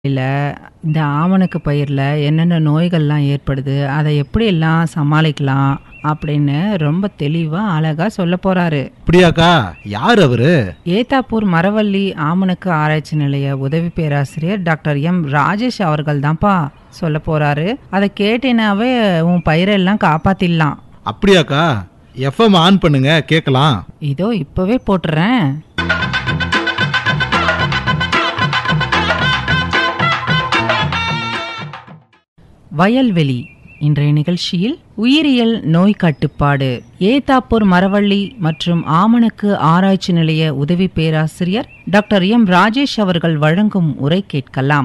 இல்ல இந்த ஆமணக்கு பயிர்ல என்னென்ன நோய்கள்லாம் ஏற்படுது, அதை எப்படியெல்லாம் சமாளிக்கலாம் அப்படின்னு ரொம்ப தெளிவா, அழகா சொல்லப் போறாரு. அப்படியாக்கா யார் அவரு ஏத்தாப்பூர் மரவள்ளி ஆமணக்கு ஆராய்ச்சி நிலைய உதவி பேராசிரியர் டாக்டர் எம் ராஜேஷ் அவர்கள் தான்ப்பா சொல்லப் போறாரு. அதை கேட்டேனாவே உன் பயிரெல்லாம் காப்பாத்திடலாம். அப்படியாக்கா எஃப்எம் ஆன் பண்ணுங்க கேட்கலாம் இதோ இப்பவே போட்டுறேன். வயல்வெளி இன்றைய நிகழ்ச்சியில் உயிரியல் நோய் கட்டுப்பாடு ஏத்தாப்பூர் மரவள்ளி மற்றும் ஆமணக்கு ஆராய்ச்சி நிலைய உதவி பேராசிரியர் டாக்டர் எம் ராஜேஷ் அவர்கள் வழங்கும் உரை கேட்கலாம்.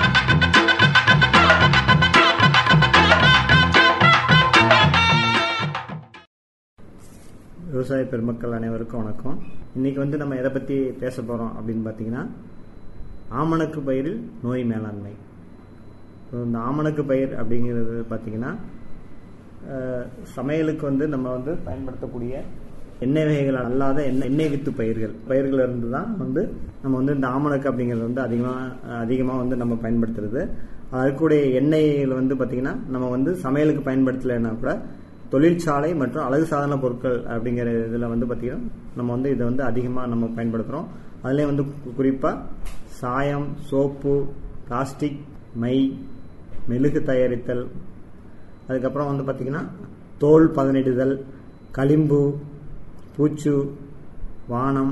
விவசாய பெருமக்கள் அனைவருக்கும் வணக்கம் இன்னைக்கு வந்து நம்ம எதை பற்றி பேச போகிறோம் அப்படின்னு பார்த்தீங்கன்னா ஆமணக்கு பயிரில் நோய் மேலாண்மை So, இந்த ஆமணக்கு பயிர் அப்படிங்கிறது பார்த்தீங்கன்னா அஹ், சமையலுக்கு வந்து நம்ம வந்து பயன்படுத்தக்கூடிய எண்ணெய் வகைகள் அல்லாத எண்ணெய் எண்ணெய் வித்து பயிர்கள் பயிர்கள் இருந்து தான் வந்து நம்ம வந்து இந்த ஆமணக்கு அப்படிங்கிறது வந்து அதிகமாக அதிகமாக வந்து நம்ம பயன்படுத்துறது அதுக்கூடிய எண்ணெய்கள் வந்து பார்த்திங்கன்னா நம்ம வந்து சமையலுக்கு பயன்படுத்தலைன்னா கூட தொழிற்சாலை மற்றும் அழகு சாதன பொருட்கள் அப்படிங்கிற இதில் வந்து பார்த்திங்கன்னா நம்ம வந்து இதை வந்து அதிகமாக நம்ம பயன்படுத்துகிறோம் அதுலேயும் வந்து குறிப்பாக சாயம் சோப்பு பிளாஸ்டிக் மை மெழுகு தயாரித்தல் அதுக்கப்புறம் வந்து பார்த்திங்கன்னா தோல் பதனிடுதல் களிம்பு பூச்சு வானம்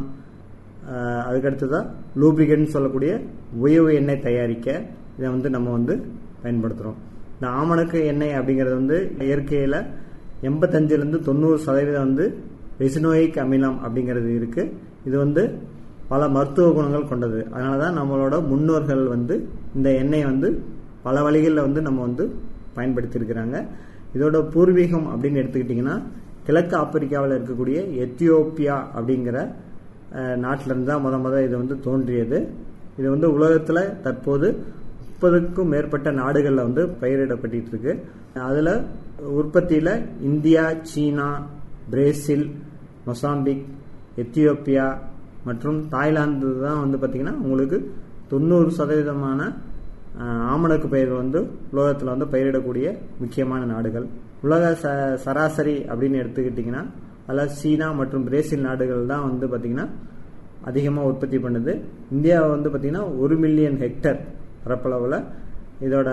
ஆஹ் அதுக்கடுத்ததாக லூப்ரிகன்ட் சொல்லக்கூடிய உயவு எண்ணெய் தயாரிக்க இதை வந்து நம்ம வந்து பயன்படுத்துகிறோம் இந்த ஆமணக்கு எண்ணெய் அப்படிங்கிறது வந்து இயற்கையில் எண்பத்தஞ்சிலேருந்து தொண்ணூறு சதவீதம் வந்து ரெசினோயிக் அமிலம் அப்படிங்கிறது இருக்குது இது வந்து பல மருத்துவ குணங்கள் கொண்டது அதனால தான் நம்மளோட முன்னோர்கள் வந்து இந்த எண்ணெயை வந்து பல வழிகளில் வந்து நம்ம வந்து பயன்படுத்தியிருக்கிறாங்க இதோட பூர்வீகம் அப்படின்னு எடுத்துக்கிட்டிங்கன்னா கிழக்கு ஆப்பிரிக்காவில் இருக்கக்கூடிய எத்தியோப்பியா அப்படிங்கிற நாட்டிலிருந்து தான் முத முத இது வந்து தோன்றியது இது வந்து உலகத்தில் தற்போது முப்பதுக்கும் மேற்பட்ட நாடுகளில் வந்து பயிரிடப்பட்டு இருக்கு அதில் உற்பத்தியில் India China Brazil Mozambique Ethiopia மற்றும் தாய்லாந்து தான் வந்து பார்த்திங்கன்னா உங்களுக்கு தொண்ணூறு சதவீதமான அஹ், ஆமணக்கு பயிர்கள் வந்து உலகத்தில் வந்து பயிரிடக்கூடிய முக்கியமான நாடுகள் உலக ச சராசரி அப்படின்னு எடுத்துக்கிட்டிங்கன்னா அதில் சீனா மற்றும் பிரேசில் நாடுகள் தான் வந்து பார்த்திங்கன்னா அதிகமாக உற்பத்தி பண்ணுது இந்தியா வந்து பார்த்திங்கன்னா ஒரு மில்லியன் ஹெக்டர் பரப்பளவில் இதோட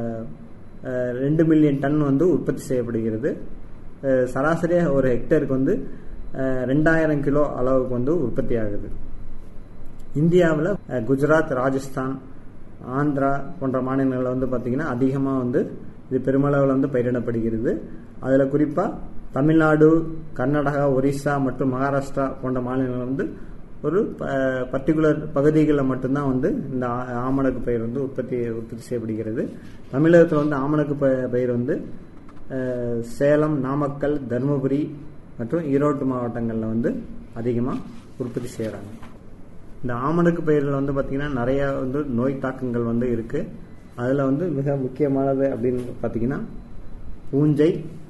அஹ், ரெண்டு மில்லியன் டன் வந்து உற்பத்தி செய்யப்படுகிறது அஹ், சராசரியாக ஒரு ஹெக்டருக்கு வந்து அஹ், ரெண்டாயிரம் கிலோ அளவுக்கு வந்து உற்பத்தி ஆகுது இந்தியாவில் அஹ், குஜராத் ராஜஸ்தான் ஆந்திரா போன்ற மாநிலங்களில் வந்து பார்த்திங்கன்னா அதிகமாக வந்து இது பெருமளவில் வந்து பயிரிடப்படுகிறது அதில் குறிப்பாக தமிழ்நாடு கர்நாடகா ஒரிசா மற்றும் மகாராஷ்டிரா போன்ற மாநிலங்கள் வந்து ஒரு பர்டிகுலர் பகுதிகளில் மட்டும்தான் வந்து இந்த ஆ- ஆமணக்கு பயிர் வந்து உற்பத்தி உற்பத்தி செய்யப்படுகிறது தமிழகத்தில் வந்து ஆமணக்கு ப- பயிர் வந்து அஹ், சேலம் நாமக்கல் தருமபுரி மற்றும் ஈரோடு மாவட்டங்களில் வந்து அதிகமாக உற்பத்தி செய்கிறாங்க இந்த ஆமணக்கு பயிர்கள் வந்து பார்த்திங்கன்னா நிறைய வந்து நோய் தாக்கங்கள் வந்து இருக்குது அதில் வந்து மிக முக்கியமானது அப்படின்னு பார்த்தீங்கன்னா பூஞ்சை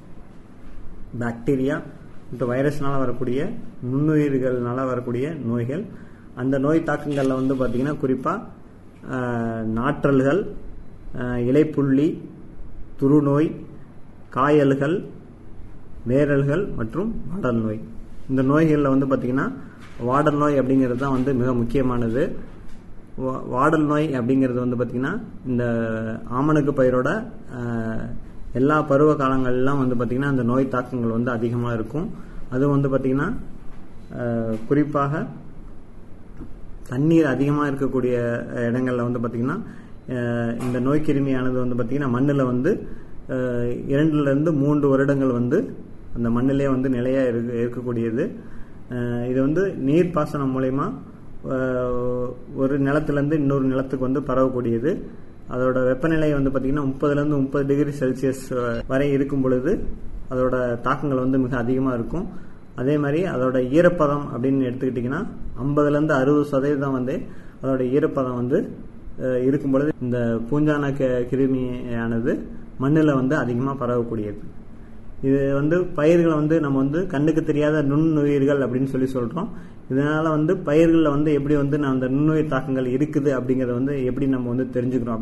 பாக்டீரியா மற்றும் வைரஸ்னால வரக்கூடிய நுண்ணுயிர்களால் வரக்கூடிய நோய்கள் அந்த நோய் தாக்கங்களில் வந்து பார்த்திங்கன்னா குறிப்பாக நாற்றல்கள் அஹ், இலைப்புள்ளி துருநோய் காயல்கள் வேரல்கள் மற்றும் வாடல் நோய் இந்த நோய்களில் வந்து பார்த்திங்கன்னா வாடல் நோய் அப்படிங்கிறது தான் வந்து மிக முக்கியமானது வா- வாடல் நோய் அப்படிங்கிறது வந்து பார்த்திங்கன்னா இந்த ஆமணக்கு பயிரோட அஹ், எல்லா பருவ காலங்கள்லாம் வந்து பார்த்திங்கன்னா அந்த நோய் தாக்கங்கள் வந்து அதிகமாக இருக்கும் அதுவும் வந்து பார்த்திங்கன்னா அஹ், குறிப்பாக தண்ணீர் அதிகமாக இருக்கக்கூடிய அஹ், இடங்கள்ல வந்து பார்த்திங்கன்னா அஹ், இந்த நோய் கிருமியானது வந்து பார்த்திங்கன்னா மண்ணில் வந்து அஹ், இரண்டுலேருந்து மூன்று வருடங்கள் வந்து அந்த மண்ணிலே வந்து நிலையாக இருக்க இருக்கக்கூடியது அஹ், இது வந்து நீர்ப்பாசனம் மூலயமா அஹ், ஒரு நிலத்திலேருந்து இன்னொரு நிலத்துக்கு வந்து பரவக்கூடியது அதோட வெப்பநிலை வந்து பார்த்திங்கன்னா முப்பதுலேருந்து முப்பது டிகிரி செல்சியஸ் வரை இருக்கும் பொழுது அதோட தாக்கங்கள் வந்து மிக அதிகமாக இருக்கும் அதே மாதிரி அதோட ஈரப்பதம் அப்படின்னு எடுத்துக்கிட்டிங்கன்னா ஐம்பதுலேருந்து அறுபது சதவீதம் வந்து அதோட ஈரப்பதம் வந்து அஹ், இருக்கும் பொழுது இந்த பூஞ்சான க- கிருமியானது மண்ணில் வந்து அதிகமாக பரவக்கூடியது இது வந்து பயிர்களை வந்து நம்ம வந்து கண்ணுக்கு தெரியாத நுண்ணுயிர்கள் அப்படின்னு சொல்லி சொல்றோம் இதனால வந்து பயிர்களில் வந்து எப்படி வந்து நான் அந்த நுண்ணுயிர் தாக்கங்கள் இருக்குது அப்படிங்கறத வந்து எப்படி நம்ம வந்து தெரிஞ்சுக்கிறோம்